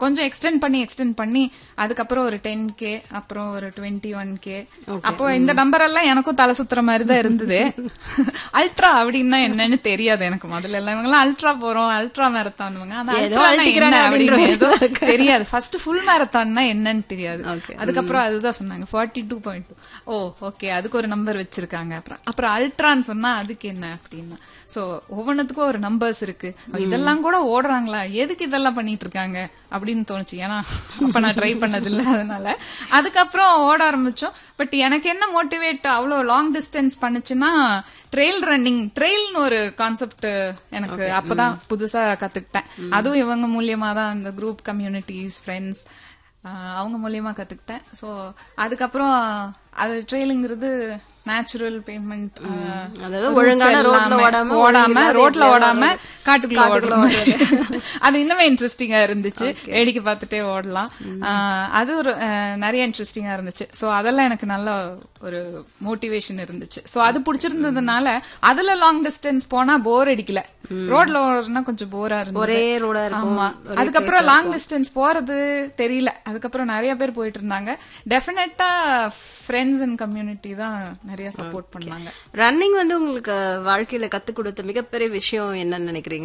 கொஞ்சம் எக்ஸ்டெண்ட் பண்ணி எக்ஸ்டெண்ட் பண்ணி அதுக்கப்புறம் ஒரு டென் கே அப்புறம் ஒரு டுவெண்ட்டி ஒன் கே அப்போ இந்த நம்பர் எல்லாம் எனக்கும் தலை சுத்துற மாதிரி தான் இருந்தது அல்ட்ரா அப்படின்னா என்னன்னு தெரியாது எனக்கு முதல்ல எல்லாம் இவங்க எல்லாம் அல்ட்ரா போறோம் அல்ட்ரா மேரத்தானுவாங்க அந்த ஏதோ அல்ட்ரா அழட்டிக்கிறாங்க என்ன அப்படின்னு அப்படின்ற ஏதோ தெரியாது ஃபர்ஸ்ட் ஃபுல் மேரத்தான்னா என்னன்னு தெரியாது Okay. அதுக்கப்புறம் அதுதான் சொன்னாங்க forty two point two oh okay அதுக்கு ஒரு நம்பர் வச்சிருக்காங்க அப்புறம் அப்புறம் அல்ட்ரான்னு சொன்னா அதுக்கு என்ன அப்படின்னா சோ ஒவ்வொன்றுத்துக்கும் ஒரு நம்பர்ஸ் இருக்கு இதெல்லாம் கூட ஓடுறாங்களா எதுக்கு இதெல்லாம் பண்ணிட்டு இருக்காங்க அப்படின்னு தோணுச்சு ஏன்னா அப்ப நான் ட்ரை பண்ணது இல்ல அதனால அதுக்கப்புறம் ஓட ஆரம்பிச்சோம் பட் எனக்கு என்ன மோட்டிவேட் அவ்வளோ லாங் டிஸ்டன்ஸ் பண்ணுச்சுன்னா ட்ரெயில் ரன்னிங் ட்ரெயில்னு ஒரு கான்செப்ட் எனக்கு அப்பதான் புதுசா கத்துக்கிட்டேன் அதுவும் இவங்க மூலியமா தான் அந்த குரூப் கம்யூனிட்டிஸ் ஃப்ரெண்ட்ஸ் அவங்க மூலியமா கத்துக்கிட்டேன் ஸோ அதுக்கப்புறம் அது ட்ரெயிலுங்கிறது நேச்சுரல் பேமெண்ட் அதாவது ஒழுங்கான ரோட்ல ஓடாம, ஓடாம ஒழுங்கில்லாத ரோட்ல எப்படியாவது ஓடாம ஓடுறது. காட்டுக்குள்ள காட்டுக்குள்ள ஓடுறது அது இன்னுமே இன்ட்ரெஸ்டிங்கா இருந்துச்சு வேடிக்கை பார்த்துட்டே ஓடலாம் ஆஹ் அது ஒரு அஹ், நிறைய இன்ட்ரெஸ்டிங்கா இருந்துச்சு சோ அதெல்லாம் எனக்கு நல்ல ஒரு மோட்டிவேஷன் இருந்துச்சு சோ அது பிடிச்சிருந்ததுனால அதுல லாங் டிஸ்டன்ஸ் போனா போர் அடிக்கல ரோட்ல ஓடுறதுனா கொஞ்சம் போரா இருந்தது ஒரே ரோடா இருக்கும் ஆமா ஒரே அதுக்கப்புறம் லாங் டிஸ்டன்ஸ் போறது தெரியல அதுக்கப்புறம் நிறைய பேர் போயிட்டு இருந்தாங்க டெஃபினட்டா ஃப்ரெண்ட்ஸ் அண்ட் கம்யூனிட்டி தான் நிறைய சப்போர்ட் பண்ணாங்க ரன்னிங் வந்து உங்களுக்கு வாழ்க்கையில கத்து கொடுத்த மிகப்பெரிய விஷயம் என்னன்னு நினைக்கிறீங்க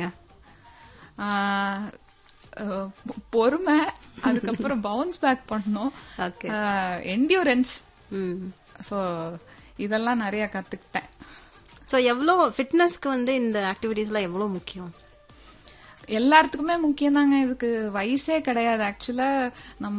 ஆஹ் அஹ் பொறுமை அதுக்கப்புறம் பவுன்ஸ் பேக் பண்ணணும் ஓகே என்டியூரன்ஸ் ம் ஸோ இதெல்லாம் நிறைய கத்துக்கிட்டேன் சோ எவ்வளோ ஃபிட்னஸ்க்கு வந்து இந்த ஆக்டிவிட்டீஸ்லாம் எவ்வளவு முக்கியம் எல்லாத்துக்குமே முக்கியம் தாங்க இதுக்கு வயசே கிடையாது ஆக்சுவலா நம்ம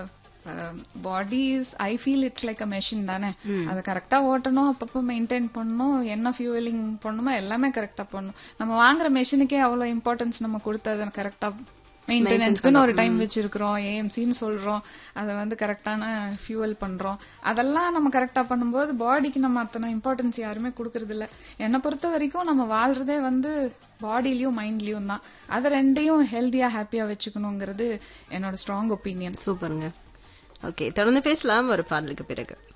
body is I feel it's like a machine தானே அதை கரெக்டா ஓட்டணும் அப்பப்போ மெயின்டைன் பண்ணணும் என்ன ஃபியூவலிங் பண்ணணுமோ எல்லாமே கரெக்டா பண்ணணும் நம்ம வாங்குற மெஷினுக்கே அவ்வளோ இம்பார்ட்டன்ஸ் நம்ம கொடுத்து அதை கரெக்டா மெயின்டெனன்ஸ்க்குன்னு ஒரு டைம் வச்சிருக்கிறோம் ஏஎம்சின்னு சொல்றோம் அதை வந்து கரெக்டான ஃபியூவல் பண்றோம் அதெல்லாம் நம்ம கரெக்டா பண்ணும்போது பாடிக்கு நம்ம அத்தனை இம்பார்ட்டன்ஸ் யாருமே கொடுக்கறது இல்ல என்னை பொறுத்த வரைக்கும் நம்ம வாழ்றதே வந்து பாடிலையும் மைண்ட்லயும் தான் அதை ரெண்டையும் ஹெல்த்தியா ஹாப்பியா வச்சுக்கணுங்கிறது என்னோட ஸ்ட்ராங் ஒப்பீனியன் சூப்பருங்க ஓகே தொடர்ந்து பேசலாம் ஒரு பாடலுக்கு பிறகு